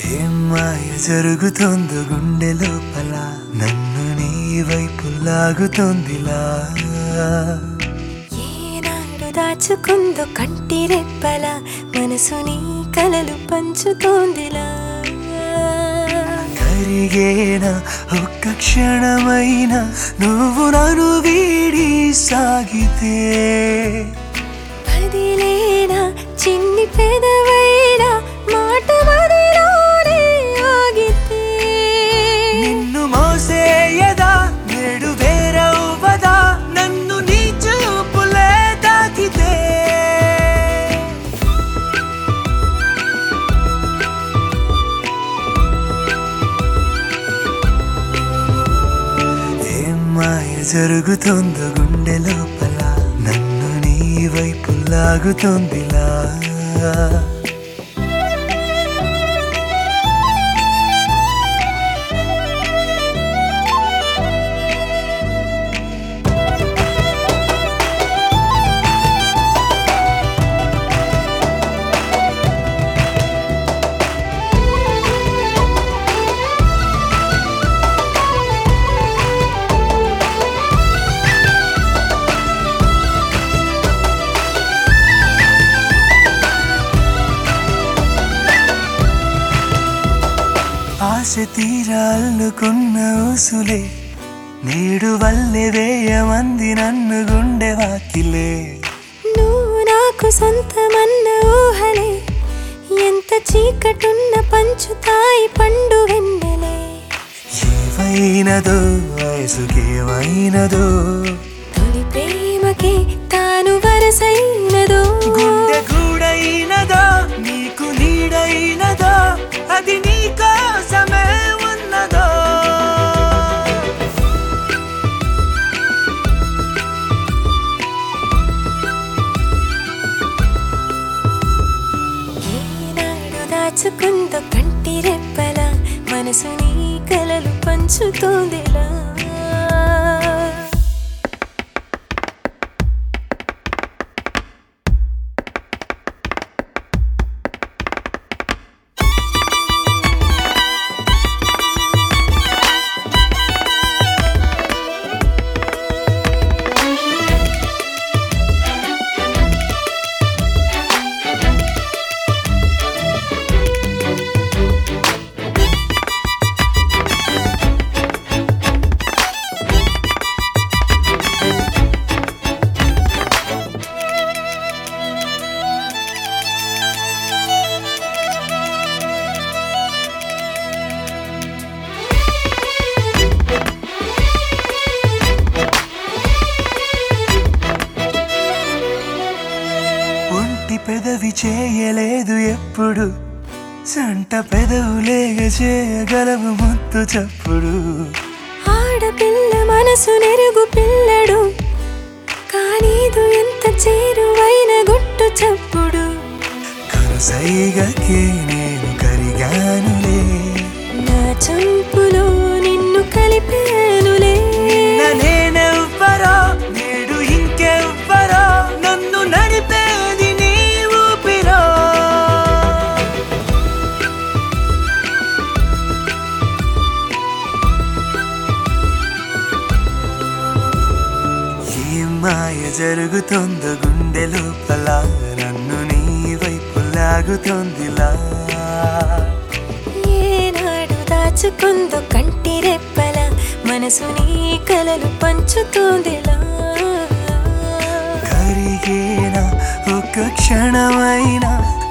ఏం మాయ జరుగుతోందో గుండె లోపల నన్ను నీ వైపు లాగుతోందిలా ఏనాడు దాచుకుందో కంటి రెప్పల మనసుని కలలు పంచుతోందిలా కరిగేనా ఒక్క క్షణమైన నువ్వు నన్ను వీడి సాగితే పదిలేనా చిన్ని పెదవైనా మాట మదిలోనే ఆగితే నిన్ను మోసేయదా నేడు వేరవ్వదా నన్ను నీ చూపులే తాకితే ఏం మాయ జరుగుతోందో గుండె లోపల నన్ను నీ వైపు లాగుతోందిలా ఆశ తీరాలనుకున్న ఊసులే నేడు వల్లే వేయమంది నన్ను గుండె వాకిలే నువ్వు నాకు సొంతమన్న ఊహలే ఎంత చీకటున్న పంచుతాయి పండు వెన్నెలే ఏవైనదో వయసుకేమైనదో తొలి ప్రేమకే తాను వరసైనదో గుండె గూడైనదో నీకు నీడైనదో అది నీ కోసమే ఉన్నదో ఏనాడు దాచుకుందో కంటి రెప్పల మనసుని కలలు పంచుతోందిలా ఒంటి పెదవి చేయలేదు ఎప్పుడు సంట పెదవులేగ చేయగలవు ముద్దు చప్పుడు ఆడపిల్ల మనసు నెరుగు పిల్లడు కానీదు ఎంత చేరువైన గుట్టు చప్పుడు కరుసైగకే నేను కరిగానులే నా చంపులో నిన్ను కలిపానులే నేనెవ్వరో నేడు ఇంకెవ్వరో నన్ను నడిపేది నీ ఊపిరో ఏం మాయ జరుగుతోందో గుండె లోపల నన్ను నీ వైపు లాగుతోందిలా ఏనాడు దాచుకుందో కంటి రెప్పల మనసుని కలలు పంచుతోందిలా కరిగేనా ఒక క్షణమైనా